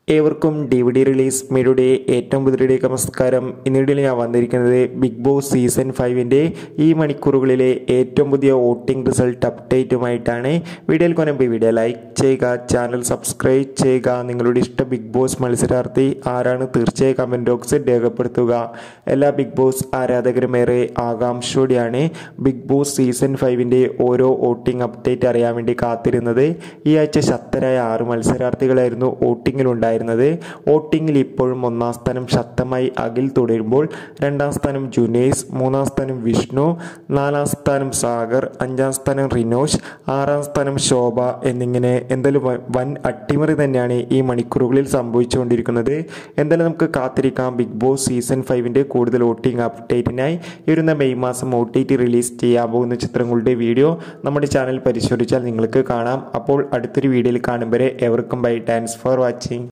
ഏവർക്കും D V D release മീഡിയയുടെ ഏറ്റവും പുതിയതിലേക്ക് നമസ്കാരം ഇന്നിടയിൽ ഞാൻ വന്നിരിക്കുന്നത് ബിഗ് ബോസ് സീസൺ ഫൈവിൻ്റെ ഈ മണിക്കൂറുകളിലെ ഏറ്റവും പുതിയ വോട്ടിംഗ് റിസൾട്ട് അപ്ഡേറ്റുമായിട്ടാണ് വീഡിയോയിൽ കൊനമ്പ് വീഡിയോ ലൈക്ക് ചെയ്യുക ചാനൽ സബ്സ്ക്രൈബ് ചെയ്യുക നിങ്ങളുടെ ഇഷ്ട ബിഗ് ബോസ് മത്സരാർത്ഥി ആരാണ് തീർച്ചയായും കമൻറ്റ് ബോക്സിൽ രേഖപ്പെടുത്തുക എല്ലാ ബിഗ് ബോസ് ആരാധകരും ഏറെ ആകാംക്ഷയോടെയാണ് ബിഗ് ബോസ് സീസൺ ഫൈവിൻ്റെ ഓരോ വോട്ടിംഗ് അപ്ഡേറ്റ് അറിയാൻ വേണ്ടി കാത്തിരുന്നത് ഈ ആഴ്ച ശക്തരായ ആറ് മത്സരാർത്ഥികളായിരുന്നു വോട്ടിങ്ങിലുണ്ടായിരുന്നത് വോട്ടിങ്ങിൽ ഇപ്പോഴും ഒന്നാം സ്ഥാനം ശക്തമായി അഖിൽ തുടരുമ്പോൾ രണ്ടാം സ്ഥാനം ജുനേസ് മൂന്നാം സ്ഥാനം വിഷ്ണു നാലാം സ്ഥാനം സാഗർ അഞ്ചാം സ്ഥാനം റിനോഷ് ആറാം സ്ഥാനം ശോഭ എന്നിങ്ങനെ എന്തായാലും വ- വൻ അട്ടിമറി തന്നെയാണ് ഈ മണിക്കൂറുകളിൽ സംഭവിച്ചുകൊണ്ടിരിക്കുന്നത് എന്തായാലും നമുക്ക് കാത്തിരിക്കാം ബിഗ് ബോസ് സീസൺ ഫൈവിൻ്റെ കൂടുതൽ വോട്ടിംഗ് അപ്ഡേറ്റിനായി വരുന്ന മെയ് മാസം ഒ ടി ടി റിലീസ് ചെയ്യാൻ പോകുന്ന ചിത്രങ്ങളുടെ വീഡിയോ നമ്മുടെ ചാനൽ പരിശോധിച്ചാൽ നിങ്ങൾക്ക് കാണാം അപ്പോൾ അടുത്തൊരു വീഡിയോയിൽ കാണും വരെ എവർക്കും ബൈ താങ്ക്സ് ഫോർ വാച്ചിങ്